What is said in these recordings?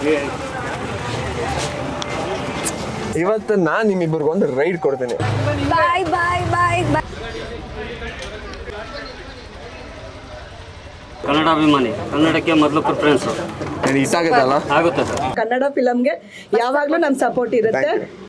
ಇವತ್ತು ನಾನು ನಿಮ್ಮಿಬ್ಬರಿಗೆ ಒಂದು ರೈಡ್ ಕೊಡ್ತೀನಿ ಬಾಯ್ ಬಾಯ್ ಬಾಯ್ ಬಾಯ್ ಕನ್ನಡ ಅಭಿಮಾನಿ ಕನ್ನಡಕ್ಕೆ ಮೊದಲು ಪ್ರಿಫರೆನ್ಸ್ ನಾನು ಇಷ್ಟಾಗತ್ತಲ್ಲ ಆಗುತ್ತೆ ಸರ್ ಕನ್ನಡ ಫಿಲಮ್ಗೆ ಯಾವಾಗಲೂ ನಮ್ಮ ಸಪೋರ್ಟ್ ಇರುತ್ತೆ Thank you.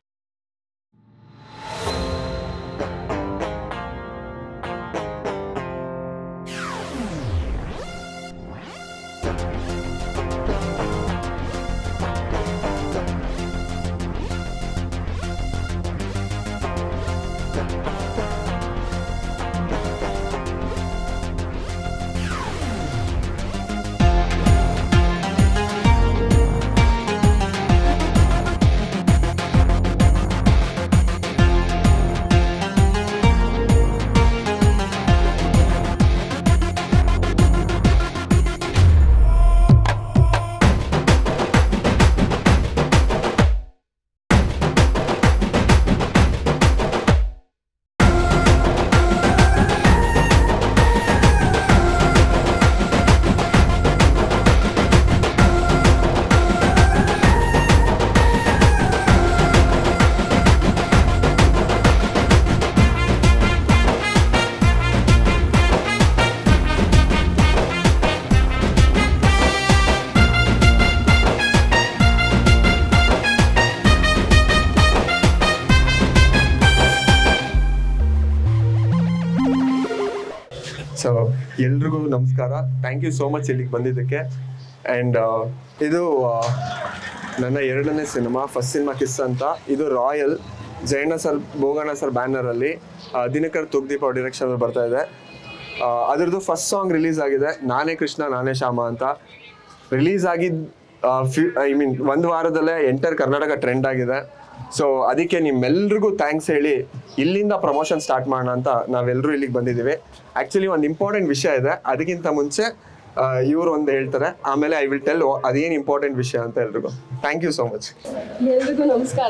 ಸೊ ಎಲ್ರಿಗೂ ನಮಸ್ಕಾರ ಥ್ಯಾಂಕ್ ಯು ಸೋ ಮಚ್ ಇಲ್ಲಿಗೆ ಬಂದಿದ್ದಕ್ಕೆ ಆ್ಯಂಡ್ ಇದು ಆ, ನನ್ನ ಎರಡನೇ ಸಿನಿಮಾ ಫಸ್ಟ್ ಸಿನಿಮಾ ಕಿಸ್ ಅಂತ ಇದು Royal Jayanna sir Bhoganna sir ಬ್ಯಾನರಲ್ಲಿ ದಿನಕರ್ ತುಗ್ದೀಪ್ ಅವ್ರ ಡಿರೆಕ್ಷನಲ್ಲಿ ಬರ್ತಾ ಇದೆ ಆ, ಅದ್ರದ್ದು ಫಸ್ಟ್ ಸಾಂಗ್ ರಿಲೀಸ್ ಆಗಿದೆ ನಾನೇ ಕೃಷ್ಣ ನಾನೇ ಶ್ಯಾಮ ಅಂತ ರಿಲೀಸ್ ಆಗಿದ್ದು ಫ್ಯೂ ಐ ಮೀನ್ ಒಂದು ವಾರದಲ್ಲೇ ಎಂಟರ್ ಕರ್ನಾಟಕ ಟ್ರೆಂಡ್ ಆಗಿದೆ ಸೊ ಅದಕ್ಕೆ ನಿಮ್ಮೆಲ್ರಿಗೂ ಥ್ಯಾಂಕ್ಸ್ ಹೇಳಿ ಇಲ್ಲಿಂದ ಪ್ರಮೋಷನ್ ಸ್ಟಾರ್ಟ್ ಮಾಡೋಣ ಅಂತ ನಾವೆಲ್ಲರೂ ಇಲ್ಲಿಗೆ ಬಂದಿದ್ದೀವಿ ಆ್ಯಕ್ಚುಲಿ ಒಂದು ಇಂಪಾರ್ಟೆಂಟ್ ವಿಷಯ ಇದೆ ಅದಕ್ಕಿಂತ ಮುಂಚೆ ಇವರು ಒಂದು ಹೇಳ್ತಾರೆ ಆಮೇಲೆ ಐ ವಿಲ್ ಟೆಲ್ ಅದೇನು ಇಂಪಾರ್ಟೆಂಟ್ ವಿಷಯ ಅಂತ ಎಲ್ರಿಗೂ ಥ್ಯಾಂಕ್ ಯು ಸೋ ಮಚ್ ಎಲ್ರಿಗೂ ನಮಸ್ಕಾರ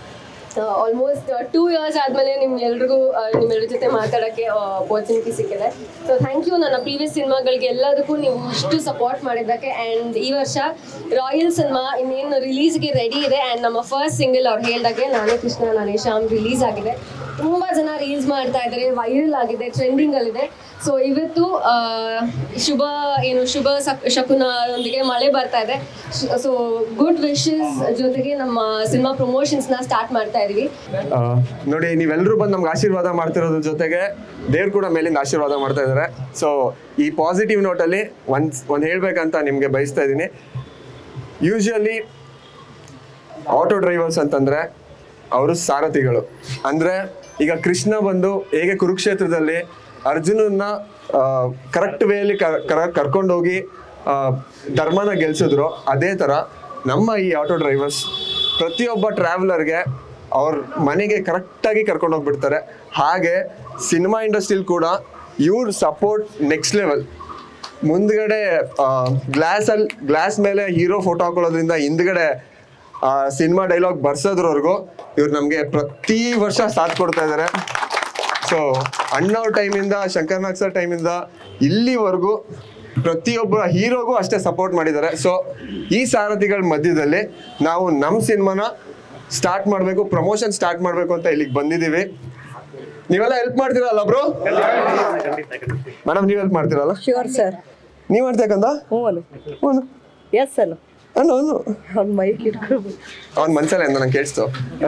ಆಲ್ಮೋಸ್ಟ್ ಟೂ ಇಯರ್ಸ್ ಆದಮೇಲೆ ನಿಮ್ ಎಲ್ರಿಗೂ ಆ, ನಿಮ್ಮೆಲ್ಲರ ಜೊತೆ ಮಾತಾಡೋಕ್ಕೆ ಅಪರ್ಚುನಿಟಿ ಸಿಕ್ಕಿದೆ ಸೊ ಥ್ಯಾಂಕ್ ಯು ನನ್ನ ಪ್ರೀವಿಯಸ್ ಸಿನಿಮಾಗಳಿಗೆ ಎಲ್ಲದಕ್ಕೂ ನೀವು ಇಷ್ಟು ಸಪೋರ್ಟ್ ಮಾಡಿದ್ದಕ್ಕೆ ಆ್ಯಂಡ್ ಈ ವರ್ಷ ರಾಯಲ್ ಸಿನಿಮಾ ಇನ್ನೇನು ರಿಲೀಸ್ಗೆ ರೆಡಿ ಇದೆ ಆ್ಯಂಡ್ ನಮ್ಮ ಫಸ್ಟ್ ಸಿಂಗಲ್ ಅವ್ರು ಹೇಳ್ದಾಗೆ ನಾನೇ ಕೃಷ್ಣ ನಾನೇ ಶ್ಯಾಮ್ ರಿಲೀಸ್ ಆಗಿದೆ ತುಂಬ ಜನ ರೀಲ್ಸ್ ಮಾಡ್ತಾ ಇದ್ದಾರೆ ವೈರಲ್ ಆಗಿದೆ ಟ್ರೆಂಡಿಂಗಲ್ಲಿದೆ ಸೊ ಇವತ್ತು ಆ, ಶುಭ ಏನು ಶುಭ ಸಕ್ ಶಕುನದೊಂದಿಗೆ ಮಳೆ ಬರ್ತಾ ಇದೆ ಸೊ ಗುಡ್ ವಿಶಸ್ ಜೊತೆಗೆ ನಮ್ಮ ಸಿನಿಮಾ ಪ್ರಮೋಷನ್ಸ್ನ ಸ್ಟಾರ್ಟ್ ಮಾಡ್ತಾ ಇದೀವಿ ಆ, ನೋಡಿ ನೀವೆಲ್ಲರೂ ಬಂದು ನಮ್ಗೆ ಆಶೀರ್ವಾದ ಮಾಡ್ತಿರೋದ್ರ ಜೊತೆಗೆ ದೇವ್ರು ಕೂಡ ಮೇಲಿಂದ ಆಶೀರ್ವಾದ ಮಾಡ್ತಾ ಇದ್ದಾರೆ ಸೊ ಈ ಪಾಸಿಟಿವ್ ನೋಟಲ್ಲಿ ಒಂದು ಒಂದು ಹೇಳ್ಬೇಕಂತ ನಿಮಗೆ ಬಯಸ್ತಾ ಇದ್ದೀನಿ ಯೂಶಲಿ ಆಟೋ ಡ್ರೈವರ್ಸ್ ಅಂತಂದ್ರೆ ಅವರು ಸಾರಥಿಗಳು ಅಂದ್ರೆ ಈಗ ಕೃಷ್ಣ ಬಂದು ಹೇಗೆ ಕುರುಕ್ಷೇತ್ರದಲ್ಲಿ ಅರ್ಜುನನ್ನ ಕರೆಕ್ಟ್ ವೇಯಲ್ಲಿ ಕರ್ಕೊಂಡೋಗಿ ಆ, ಧರ್ಮನ ಗೆಲ್ಸಿದ್ರು ಅದೇ ಥರ ನಮ್ಮ ಈ ಆಟೋ ಡ್ರೈವರ್ಸ್ ಪ್ರತಿಯೊಬ್ಬ ಟ್ರಾವೆಲರ್ಗೆ ಅವ್ರ ಮನೆಗೆ ಕರೆಕ್ಟಾಗಿ ಕರ್ಕೊಂಡು ಹೋಗ್ಬಿಡ್ತಾರೆ ಹಾಗೆ ಸಿನಿಮಾ ಇಂಡಸ್ಟ್ರಿಲಿ ಕೂಡ ಇವ್ರ ಸಪೋರ್ಟ್ ನೆಕ್ಸ್ಟ್ ಲೆವೆಲ್ ಮುಂದ್ಗಡೆ ಗ್ಲಾಸ್ ಅಲ್ಲಿ ಗ್ಲಾಸ್ ಮೇಲೆ ಹೀರೋ ಫೋಟೋ ಹಾಕೊಳ್ಳೋದ್ರಿಂದ ಹಿಂದ್ಗಡೆ ಸಿನಿಮಾ ಡೈಲಾಗ್ ಬರ್ಸೋದ್ರವರೆಗೂ ಇವ್ರು ನಮಗೆ ಪ್ರತಿ ವರ್ಷ ಸಾಥ್ ಕೊಡ್ತಾ ಇದ್ದಾರೆ ಸೊ ಅಣ್ಣವ್ರ ಟೈಮಿಂದ ಶಂಕರ್ನಾಗ್ ಸರ್ ಟೈಮಿಂದ ಇಲ್ಲಿವರೆಗೂ ಪ್ರತಿಯೊಬ್ಬ ಹೀರೋಗೂ ಅಷ್ಟೇ ಸಪೋರ್ಟ್ ಮಾಡಿದ್ದಾರೆ ಸೊ ಈ ಸಾರಥಿಗಳ ಮಧ್ಯದಲ್ಲಿ ನಾವು ನಮ್ಮ ಸಿನಿಮಾನ ಸ್ಟಾರ್ಟ್ ಮಾಡಬೇಕು ಪ್ರಮೋಷನ್ ಸ್ಟಾರ್ಟ್ ಮಾಡಬೇಕು ಅಂತ ಇಲ್ಲಿಗೆ ಬಂದಿದ್ದೀವಿ ನೀವೆಲ್ಲ ಹೆಲ್ಪ್ ಮಾಡ್ತೀರಲ್ಲ ಬ್ರೋ ಮೇಡಮ್ ನೀವು ಹೆಲ್ಪ್ ಮಾಡ್ತೀರಲ್ಲ ಶ್ಯೂರ್ ಸರ್ ನೀವು ಮಾಡ್ತಕ್ಕಂತ ಹ್ಞೂ ಅನು ಹ್ಞೂ ಎಸ್ ಅನು ಅನ್ನು ಅನ್ನು ಅವ್ನ ಮೈಕ್ ಇಟ್ಕೊಳ್ಬೋದು ಅವ್ನ ಮನ್ಸಲ್ಲ ಅಂತ ನಂಗೆ ಕೇಳಿಸ್ತು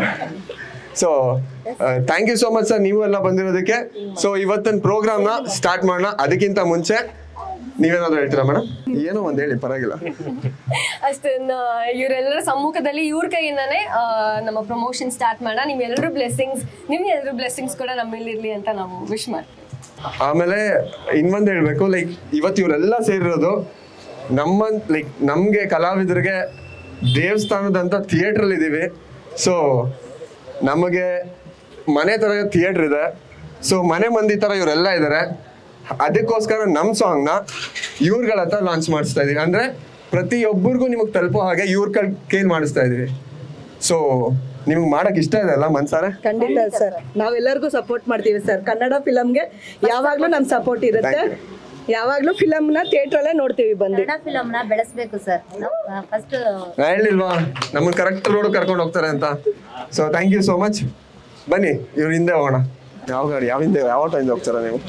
so thank you so much sir ನೀವು ಎಲ್ಲ ಬಂದಿರೋದಕ್ಕೆ ಸೊ ಇವತ್ತಿನ ಪ್ರೋಗ್ರಾಮ್ನ ಸ್ಟಾರ್ಟ್ ಮಾಡೋಣ ಅದಕ್ಕಿಂತ ಮುಂಚೆ ನೀವೇನಾದ್ರು ಹೇಳ್ತೀರಾ ಮೇಡಮ್ ಏನೋ ಒಂದು ಹೇಳಿ ಪರವಾಗಿಲ್ಲ ಅಷ್ಟನ್ನ ಇವರೆಲ್ಲರ ಸಮ್ಮುಖದಲ್ಲಿ ಇವ್ರ ಕೈಯಿಂದಾನೇ ಆ, ನಮ್ಮ ಪ್ರಮೋಷನ್ ಸ್ಟಾರ್ಟ್ ಮಾಡೋಣ ನಿಮ್ಮೆಲ್ಲರ ಬ್ಲೆಸ್ಸಿಂಗ್ಸ್ ನಿಮ್ಗೆ ಎಲ್ಲರ ಬ್ಲೆಸ್ಸಿಂಗ್ಸ್ ಕೂಡ ನಮ್ಮಲ್ಲಿರ್ಲಿ ಅಂತ ನಾವು ವಿಶ್ ಮಾಡ್ತೀವಿ ಆಮೇಲೆ ಇನ್ನೊಂದು ಹೇಳ್ಬೇಕು ಲೈಕ್ ಇವತ್ತು ಇವರೆಲ್ಲ ಸೇರಿರೋದು ನಮ್ಮ ಲೈಕ್ ನಮಗೆ ಕಲಾವಿದರಿಗೆ ದೇವಸ್ಥಾನದಂತ ಥಿಯೇಟ್ರಲ್ಲಿ ಇದ್ದೀವಿ ಸೊ ನಮಗೆ ಮನೆ ಥರ ಥಿಯೇಟ್ರ್ ಇದೆ ಸೊ ಮನೆ ಮಂದಿ ಥರ ಇವರೆಲ್ಲ ಇದ್ದಾರೆ ಅದಕ್ಕೋಸ್ಕರ ನಮ್ಮ ಸಾಂಗ್ನ ಇವ್ರುಗಳ ಹತ್ರ ಲಾಂಚ್ ಮಾಡಿಸ್ತಾ ಇದೀವಿ ಅಂದರೆ ಪ್ರತಿಯೊಬ್ಬರಿಗೂ ನಿಮಗೆ ತಲುಪೋ ಹಾಗೆ ಇವ್ರ ಕೈ ಕೈಲಿ ಮಾಡಿಸ್ತಾ ಇದೀವಿ ಸೊ ನಿಮ್ಗೆ ಮಾಡಕ್ಕೆ ಇಷ್ಟ ಇದೆ ಅಲ್ಲ ಮನ್ಸಾರೆ ಖಂಡಿತ ಸರ್ ನಾವೆಲ್ಲರಿಗೂ ಸಪೋರ್ಟ್ ಮಾಡ್ತೀವಿ ಸರ್ ಕನ್ನಡ ಫಿಲಮ್ಗೆ ಯಾವಾಗಲೂ ನಮ್ಮ ಸಪೋರ್ಟ್ ಇರುತ್ತೆ ಯಾವಾಗ್ಲೂ ಫಿಲಮ್ನ ಥಿಯೇಟ್ರಲ್ಲೇ ನೋಡ್ತೀವಿ ಬಂದು ಕನ್ನಡ ಫಿಲಮ್ನ ಬೆಳೆಸ್ಬೇಕು ಸರ್ ಫಸ್ಟ್ ನಾ ಹೇಳಿಲ್ವಾ ನಮ್ಮನ್ನ ಕರೆಕ್ಟ್ ರೋಡ್ ಕರ್ಕೊಂಡು ಹೋಗ್ತಾರೆ ಅಂತ so thank you so much ಬನ್ನಿ ಇವ್ರ ಹಿಂದೆ ಹೋಗೋಣ ಯಾವ ಗಾಡಿ ಯಾವ ಹಿಂದೆ ಯಾವ ಆಟೋ ಹಿಂದೆ ಹೋಗ್ತಾರ ನೀವು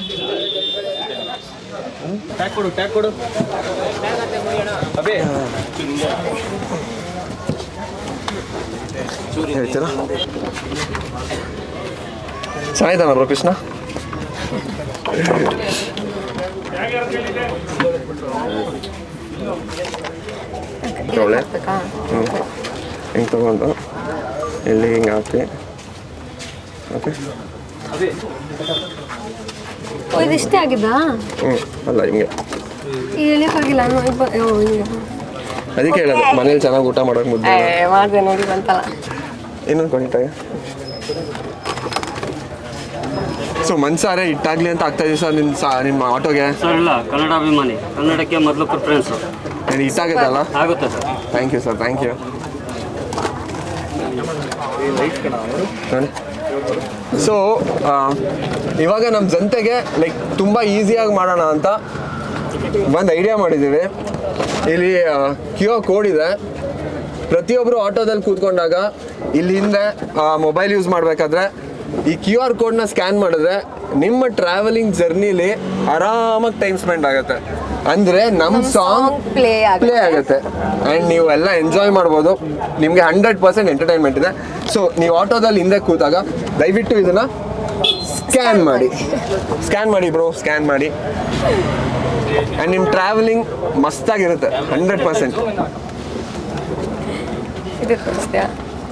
ಹೇಳ್ತೀರಾ ಚೆನ್ನಾಗಿದ್ದಾನ ಬ್ರೋ ಕೃಷ್ಣ ಒಳ್ಳೆ ಹ್ಞೂ ಹಿಂಗೆ ತಗೊಂಡು ಇಲ್ಲಿ ಹಿಂಗೆ ಹಾಕಿ ಓಕೆ ಇದಿಷ್ಟೇ ಆಗಿದ್ದಾ ಹ್ಞೂ ಅಲ್ಲ ಹಿಂಗೆ ಹೇಳಿಯಕ್ಕಾಗಿಲ್ಲ ಅದಕ್ಕೆ ಹೇಳೋದು ಮನೇಲಿ ಚೆನ್ನಾಗಿ ಊಟ ಮಾಡೋಕೆ ಮುದ್ದೆ ಮಾಡಿದೆ ನೋಡಿ ಬಂತಲ್ಲ ಇನ್ನೊಂದು ಕೊಂಡಿಟ್ಟಾಗ ಸೊ ಮನ್ಸಾರೆ ಇಟ್ಟಾಗ್ಲಿ ಅಂತ ಆಗ್ತಾ ಇದೀವಿ ಸರ್ ನಿಮ್ಮ ಸಾ ನಿಮ್ಮ ಆಟೋಗೆ ಸರ್ ಇಲ್ಲ ಕನ್ನಡ ಅಭಿಮಾನಿ ಕನ್ನಡಕ್ಕೆ ಮೊದಲು ಪ್ರಿಫರೆನ್ಸು ಏನು ಇಟ್ಟಾಗಿದ್ದಲ್ಲ ಆಗುತ್ತೆ sir thank you sir thank you ನೋಡಿ ಸೊ ಇವಾಗ ನಮ್ಮ ಜನತೆಗೆ ಲೈಕ್ ತುಂಬ ಈಸಿಯಾಗಿ ಮಾಡೋಣ ಅಂತ ಒಂದು ಐಡಿಯಾ ಮಾಡಿದ್ದೀವಿ ಇಲ್ಲಿ ಕ್ಯೂ ಆರ್ ಕೋಡ್ ಇದೆ ಪ್ರತಿಯೊಬ್ಬರು ಆಟೋದಲ್ಲಿ ಕೂತ್ಕೊಂಡಾಗ ಇಲ್ಲಿ ಹಿಂದೆ ಮೊಬೈಲ್ ಯೂಸ್ ಮಾಡಬೇಕಾದ್ರೆ ಈ ಕ್ಯೂ ಆರ್ ಕೋಡ್ನ ಸ್ಕ್ಯಾನ್ ಮಾಡಿದ್ರೆ ನಿಮ್ಮ ಟ್ರಾವೆಲಿಂಗ್ ಜರ್ನಿಲಿ ಆರಾಮಾಗಿ ಟೈಮ್ ಸ್ಪೆಂಡ್ ಆಗುತ್ತೆ ಅಂದರೆ ನಮ್ಮ ಸಾಂಗ್ ಪ್ಲೇ ಪ್ಲೇ ಆಗುತ್ತೆ ಆ್ಯಂಡ್ ನೀವು ಎಲ್ಲ ಎಂಜಾಯ್ ಮಾಡ್ಬೋದು ನಿಮಗೆ ಹಂಡ್ರೆಡ್ ಪರ್ಸೆಂಟ್ ಎಂಟರ್ಟೈನ್ಮೆಂಟ್ ಇದೆ ಸೊ ನೀವು ಆಟೋದಲ್ಲಿ ಹಿಂದೆ ಕೂತಾಗ ದಯವಿಟ್ಟು ಇದನ್ನ ಸ್ಕ್ಯಾನ್ ಮಾಡಿ ಸ್ಕ್ಯಾನ್ ಮಾಡಿ ಬ್ರೋ ಸ್ಕ್ಯಾನ್ ಮಾಡಿ ಆ್ಯಂಡ್ ನಿಮ್ಮ ಟ್ರಾವೆಲಿಂಗ್ ಮಸ್ತಾಗಿರುತ್ತೆ ಹಂಡ್ರೆಡ್ ಪರ್ಸೆಂಟ್ ಇದು ತೋರಿಸ್ತೀಯಾ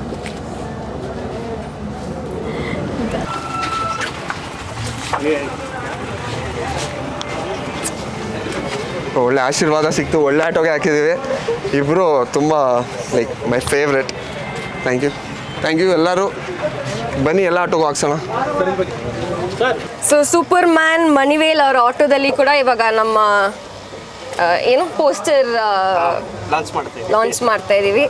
ಒಳ್ಳೆ ಆಶೀರ್ವಾದ ಸಿಕ್ತು ಒಳ್ಳೆ ಆಟೋಗೆ ಹಾಕಿದ್ದೀವಿ ಇಬ್ಬರು ತುಂಬ like my favourite thank you thank you ಎಲ್ಲರೂ ಬನ್ನಿ ಎಲ್ಲ ಆಟೋಗೂ ಹಾಕ್ಸೋಣ ಸೊ ಸೂಪರ್ ಮ್ಯಾನ್ ಮಣಿವೇಲ್ ಅವ್ರ ಆಟೋದಲ್ಲಿ ಕೂಡ ಇವಾಗ ನಮ್ಮ ಆ, ಏನು ಪೋಸ್ಟರ್ ಲಾಂಚ್ ಮಾಡ್ತೀವಿ ಲಾಂಚ್ ಮಾಡ್ತಾ ಇದ್ದೀವಿ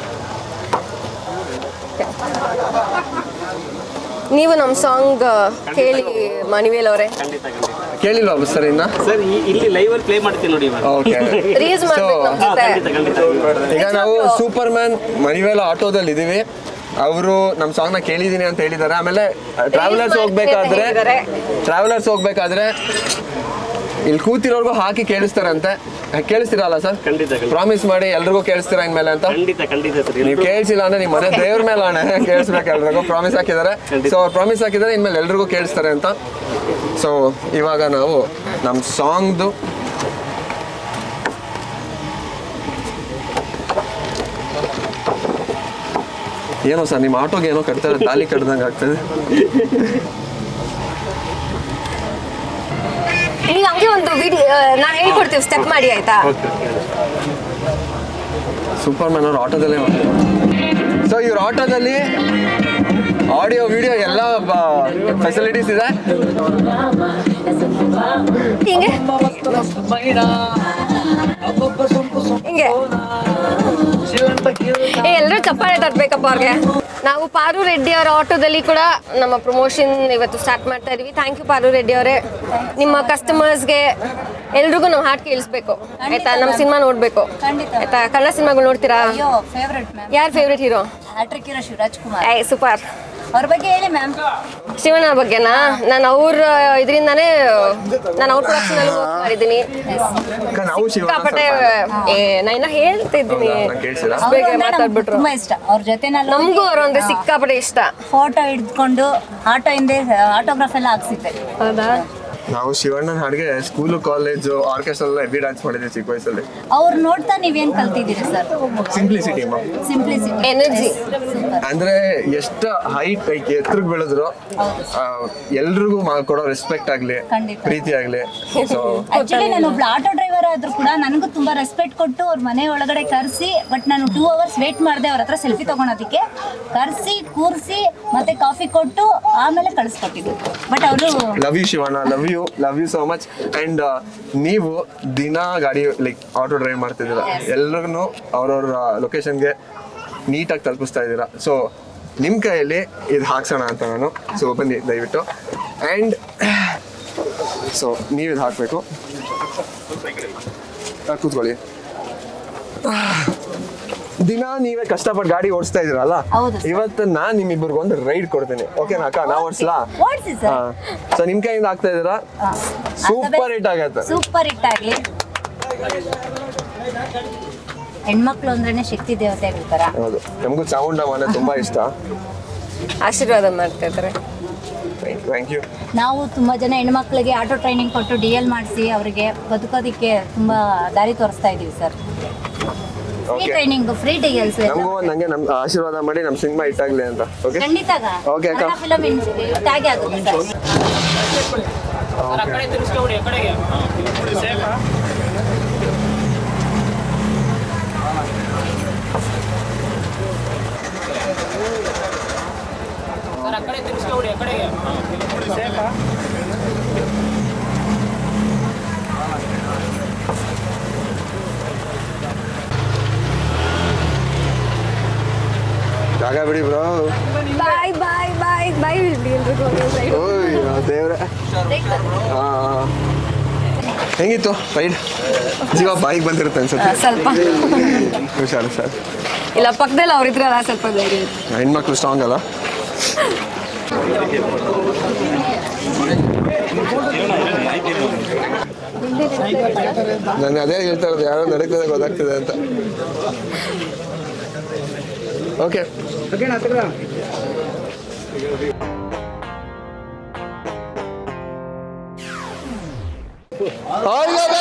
ನೀವು ನಮ್ಮ ಸಾಂಗ್ ಕೇಳಿ ಮಣಿವೇಲ್ ಅವರೇ ಖಂಡಿತ ಖಂಡಿತ ಕೇಳಿಲ್ವಾ ಸರ್ ಇನ್ನ ಸರ್ ಇಲ್ಲಿ ಲೈವಲ್ಲಿ ಪ್ಲೇ ಮಾಡ್ತೀವಿ ನೋಡಿ ಇವಾಗ ಓಕೆ ರೀಲ್ಸ್ ಮಾಡ್ಬೇಕು ನಮ್ಮ ಹಾ, ಜೊತೆ ಖಂಡಿತ ಖಂಡಿತ ಈಗ ನಾವು ಸೂಪರ್ ಮ್ಯಾನ್ ಮಣಿವೇಲ ಆಟೋದಲ್ಲಿ ಇದೀವಿ ಅವರು ನಮ್ಮ ಸಾಂಗ್ನ ಕೇಳಿದೀನಿ ಅಂತ ಹೇಳಿದ್ದಾರೆ ಆಮೇಲೆ ಟ್ರಾವೆಲರ್ಸ್ ಮಾಡ್ತೀನಿ ಅಂತ ಹೋಗ್ಬೇಕಾದ್ರೆ ಹೇಳಿದ್ದಾರೆ. ಟ್ರಾವೆಲರ್ಸ್ ಹೋಗ್ಬೇಕಾದ್ರೆ ಇಲ್ಲಿ ಕೂತಿರೋರ್ಗು ಹಾಕಿ ಕೇಳಿಸ್ತಾರಂತೆ ಕೇಳಿಸ್ತೀರಲ್ಲ ಸರ್ ಖಂಡಿತ ಖಂಡಿತ ಪ್ರಾಮಿಸ್ ಮಾಡಿ ಎಲ್ರಿಗೂ ಕೇಳಿಸ್ತೀರಾ ಇನ್ಮೇಲೆ ಅಂತ ಖಂಡಿತ ಖಂಡಿತ ಸರ್ ನೀವು ಕೇಳಿಸಿಲ್ಲ ಅಂದ್ರೆ ನಿಮ್ಮ ಮನೆ ದೇವ್ರ ಮೇಲೆ ಅಣ್ಣ ಕೇಳಿಸ್ಬೇಕು ಎಲ್ರಿಗೂ ಪ್ರಾಮಿಸ್ ಹಾಕಿದ್ದಾರೆ ಖಂಡಿತ. ಸೊ ಅವ್ರು ಪ್ರಾಮಿಸ್ ಹಾಕಿದ್ದಾರೆ ಇನ್ಮೇಲೆ ಎಲ್ರಿಗೂ ಕೇಳಿಸ್ತಾರೆ ಅಂತ ಸೊ ಇವಾಗ ನಾವು ನಮ್ಮ ಸಾಂಗ್ದು ಏನೋ ಸರ್ ನಿಮ್ಮ ಆಟೋಗೆ ಏನೋ ಕಟ್ತಾರೆ ತಾಲಿ ಕಟ್ದಂಗೆ ಆಗ್ತದೆ ಈಗ ಹಂಗೆ ಒಂದು ವಿಡಿಯೋ ನಾವು ಹೇಳ್ಕೊಡ್ತೀವಿ ಸ್ಟೆಪ್ ಮಾಡಿ ಆಯ್ತಾ ಸೂಪರ್ ಮ್ಯಾನ್ ಅವ್ರು ಆಟೋದಲ್ಲೇ ಸೊ ಇವ್ರ ಆಟೋದಲ್ಲಿ ಆಡಿಯೋ ವಿಡಿಯೋ ಎಲ್ಲ ಫೆಸಿಲಿಟೀಸ್ ಇದೆ ಹಿಂಗೆ ಹಿಂಗೆ ಏ ಎಲ್ಲರೂ ಚಪ್ಪಾಳೆ ತರ್ಬೇಕಪ್ಪ ಅವ್ರಿಗೆ ನಾವು ಪಾರು ರೆಡ್ಡಿ ಅವರ ಆಟೋದಲ್ಲಿ ಕೂಡ ನಮ್ಮ ಪ್ರಮೋಷನ್ ಇವತ್ತು ಸ್ಟಾರ್ಟ್ ಮಾಡ್ತಾ ಇದೀವಿ ಥ್ಯಾಂಕ್ ಯು ಪಾರು ರೆಡ್ಡಿ ಅವರೇ ನಿಮ್ಮ ಕಸ್ಟಮರ್ಸ್ಗೆ ಎಲ್ರಿಗೂ ನಾವು ಹಾಡು ಕೇಳಿಸ್ಬೇಕು ಆಯ್ತಾ ನಮ್ಮ ಸಿನಿಮಾ ನೋಡ್ಬೇಕು ಖಂಡಿತ. ಆಯ್ತಾ ಕನ್ನಡ ಸಿನಿಮಾಗಳು ನೋಡ್ತೀರಾ ಅಯ್ಯೋ ಫೇವ್ರೆಟ್ ಮ್ಯಾಮ್ ಯಾರು favourite hero hat-trick hero Shivaraj Kumar ಏ ಸೂಪರ್ ಅವ್ರ ಬಗ್ಗೆ ಹೇಳಿ ಮ್ಯಾಮ್ ಶಿವಣ್ಣ ಬಗ್ಗೆನಾ ನಾನು ಅವ್ರ ಇದರಿಂದಾನೇ ನಾನು ಅವ್ರ ಪ್ರೊಡಕ್ಷನ್ ಅಲ್ಲಿ ವರ್ಕ್ ಮಾಡಿದ್ದೀನಿ ಅಕ್ಕ, ನಾವು ಶಿವಣ್ಣ ಸಿಕ್ಕಾಪಟ್ಟೆ ಸ್ವಲ್ಪ- ಏ ನಾ ಇನ್ನ ಹೇಳ್ತಿದ್ದೀನಿ ಹೌದಾ? ನಾನ್ ಕೇಳ್ಸಿಲ್ಲ? ಅವ್ರು ಬೇಗ ಅಂದ್ರೆ ನಮ್ಗೆ ಮಾತಾಡ್ಬಿಟ್ರು ತುಂಬಾ ಇಷ್ಟ ಅವ್ರ ಜೊತೆ ನಮಗೂ ಅವ್ರು ಅಂದ್ರೆ ಸಿಕ್ಕಾಪಟ್ಟೆ ಇಷ್ಟ ಫೋಟೋ ಹಿಡ್ಕೊಂಡು ಆಟೋ ಹಿಂದೆ ಆಟೋಗ್ರಾಫ್ ಎಲ್ಲ ಹಾಕ್ಸಿದ್ದೆ ಹೌದಾ ನಾವು ಶಿವಣ್ಣನ ಹಾಡಿಗೆ ಸ್ಕೂಲು ಕಾಲೇಜು ಆರ್ಕೆಸ್ಟ್ರಾ ಎಲ್ಲ ಹೆವಿ ಡ್ಯಾನ್ಸ್ ಮಾಡಿದ್ವಿ ಚಿಕ್ಕ ವಯಸ್ಸಲ್ಲಿ ಅವ್ರು ನೋಡ್ತಾ ನೀವೇನ್ ಕಲ್ತಿದ್ದೀರಿ ಸರ್ ಸಿಂಪ್ಲಿಸಿಟಿ ಸಿಂಪ್ಲಿಸಿಟಿ ಎನರ್ಜಿ ಅಂದ್ರೆ ಎಷ್ಟು ಹೈಟ್ ಲೈಕ್ ಎತ್ತರಕ್ಕೆ ಬೆಳೆದ್ರು ಎಲ್ರಿಗೂ ಮಾ- ಕೊಡೋ ರೆಸ್ಪೆಕ್ಟ್ ಆಗ್ಲಿ ಖಂಡಿತ. ಪ್ರೀತಿ ಆಗ್ಲಿ ಸೊ ಆಕ್ಚುಲಿ ನಾನು ಒಬ್ಳು ಆಟೋ ಡ್ರೈವರ್ ಆದ್ರೂ ಕೂಡ ನನಗೂ ತುಂಬಾ ರೆಸ್ಪೆಕ್ಟ್ ಕೊಟ್ಟು ಅವ್ರ ಮನೆ ಒಳಗಡೆ ಕರೆಸಿ ಬಟ್ ನಾನು ಟೂ ಅವರ್ಸ್ ವೇಟ್ ಮಾಡಿದೆ ಅವ್ರ ಹತ್ರ ಸೆಲ್ಫಿ ತಗೊಳೋದಕ್ಕೆ ಕರೆಸಿ ಕೂರಿಸಿ ಮತ್ತೆ ಕಾಫಿ ಕೊಟ್ಟು ಆಮೇಲೆ ಕಳಿಸ್ಕೊಟ್ಟಿದ್ದು ಬಟ್ ಅವರು love you Shivanna love you love you so much and ನೀವು ದಿನ ಗಾಡಿ ಲೈಕ್ ಆಟೋ ಡ್ರೈವ್ ಮಾಡ್ತಿದ್ದೀರಾ ಎಲ್ರಿಗೂ ಅವ್ರವ್ರ ಲೊಕೇಶನ್ಗೆ ನೀಟಾಗಿ ತಲುಪಿಸ್ತಾ ಇದ್ದೀರಾ ಸೊ ನಿಮ್ಮ ಕೈಯಲ್ಲಿ ಇದು ಹಾಕ್ಸೋಣ ಅಂತ ನಾನು ಸೊ ಬನ್ನಿ ದಯವಿಟ್ಟು ಆ್ಯಂಡ್ ಸೊ ನೀವು ಇದು ಹಾಕಬೇಕು ಕೂತ್ಕೊಳ್ಳಿ ದಿನ ನೀವೇ ಕಷ್ಟಪಟ್ಟು ಗಾಡಿ ಓಡಿಸ್ತಾ ಇದ್ದೀರಲ್ಲ ಹೌದು sir. ಇವತ್ತು ನಾನು ನಿಮ್ಮಿಬ್ಬರಿಗೆ ಒಂದು ರೈಡ್ ಕೊಡ್ತೀನಿ ಓಕೆನಾ ಅಕ್ಕ ನಾ ಓಡಿಸ್ಲಾ ಓಡಿಸಿ ಸರ್ ಸೊ ನಿಮ್ ಕೈಯಿಂದ ಆಗ್ತಾ ಇದ್ದೀರಾ ಸೂಪರ್ ಹಿಟ್ ಆಗತ್ತೆ ಸೂಪರ್ ಹಿಟ್ ಆಗ್ಲಿ ಹೆಣ್ಮಕ್ಳು ಅಂದ್ರೇನೆ ಶಕ್ತಿ ದೇವತೆಗಳ ತರ ಹೌದು ನಮಗೂ ಚಾಮುಂಡಮ್ಮ ಅಂದ್ರೆ ತುಂಬಾ ಇಷ್ಟ ಆಶೀರ್ವಾದ ಮಾಡ್ತಾ ಇದ್ದಾರೆ ಥ್ಯಾಂಕ್ ಯು ನಾವು ತುಂಬಾ ಜನ ಹೆಣ್ಮಕ್ಳಿಗೆ ಆಟೋ ಟ್ರೈನಿಂಗ್ ಕೊಟ್ಟು ಡಿ ಎಲ್ ಮಾಡಿಸಿ ಅವರಿಗೆ ಬದುಕೋದಿಕ್ಕೆ ತುಂಬಾ ದಾರಿ ತೋರಿಸ್ತಾ ಇದೀವಿ sir free okay training free D Ls ನಮಗೂ ಒಂದು ನಂಗೆ ನಮ್ ಆಶೀರ್ವಾದ ಮಾಡಿ ನಮ್ಮ ಸಿನಿಮಾ ಹಿಟ್ಟಾಗ್ಲಿ ಅಂತ ಓಕೆ ಖಂಡಿತ Okay, ಅಕ್ಕ. ಫಿಲಮ್ ಟ್ಯಾಗ್ ಆಗುತ್ತೆ ಸರ್ ಆ ಕಡೆ ತಿರ್ಸ್ಕೊಬಿಡಿ ಆ ಕಡೆಗೆ ಸರ್ ಆ ಕಡೆ ತಿರ್ಸ್ಕೊಬಿಡಿ ಆ ಕಡೆಗೆ ಜಾಗ ಬಿಡಿ ಬ್ರೋ ಬಾಯ್ ಬಾಯ್ ಬಾಯ್ ಬಾಯ್ ಬಿಡ್ಲಿ ಎಲ್ರಿಗೂ ಓಯ್ ದೇವ್ರೆ ಹಾ ಹೆಂಗಿತ್ತು ರೈಡ್ ಜೀವ ಬಾಯಿಗೆ ಬಂದಿರುತ್ತೆ ಅನ್ಸುತ್ತೆ ಸ್ವಲ್ಪ ಹುಷಾರು ಸರ್ ಇಲ್ಲ ಪಕ್ಕದಲ್ಲಿ ಅವ್ರಿದ್ರಲ್ಲ ಸ್ವಲ್ಪ ಧೈರ್ಯ ಇತ್ತು. ಹೆಣ್ಮಕ್ಳು ಸ್ಟ್ರಾಂಗ್ ಅಲ್ಲ ನಾನು ಅದೇ ಹೇಳ್ತಾ ಇರೋದು ಯಾರೋ ನಡೀತದೆ ಗೊತ್ತಾಗ್ತದೆ ಅಂತ ಓಕೆ ಆಲ್ ದ